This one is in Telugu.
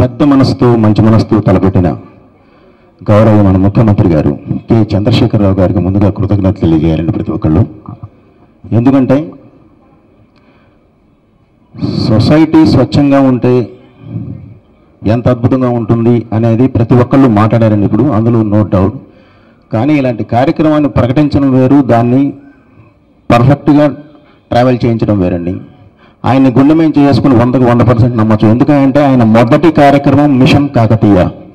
పెద్ద మనసుతో మంచి మనసుతో తలపెట్టిన గౌరవ మన ముఖ్యమంత్రి గారు కె చంద్రశేఖరరావు గారికి ముందుగా కృతజ్ఞత తెలియజేయాలండి ప్రతి ఒక్కళ్ళు ఎందుకంటే సొసైటీ స్వచ్ఛంగా ఉంటే ఎంత అద్భుతంగా ఉంటుంది అనేది ప్రతి ఒక్కళ్ళు మాట్లాడారండి ఇప్పుడు అందులో నో డౌట్ కానీ ఇలాంటి కార్యక్రమాన్ని ప్రకటించడం వేరు దాన్ని పర్ఫెక్ట్గా ట్రావెల్ చేయించడం వేరండి ఆయన్ని గుండె మేము చేసుకుని వందకు వంద పర్సెంట్ నమ్మచ్చు ఎందుకంటే ఆయన మొదటి కార్యక్రమం మిషన్ కాకతీయ